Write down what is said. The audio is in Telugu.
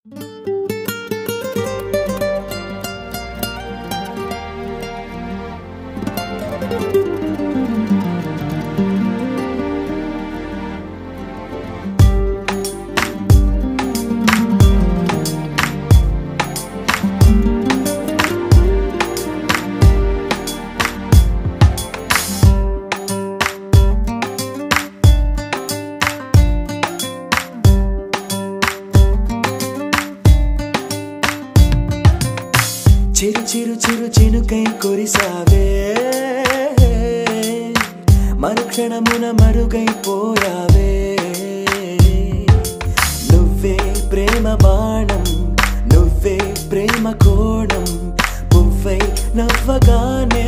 చిరు చిరు చిరు చినుకై కురిసావే మరుక్షణమున మరుగైపోయావే నువ్వే ప్రేమ బాణం నువ్వే ప్రేమ కోణం పువ్వై నవ్వగానే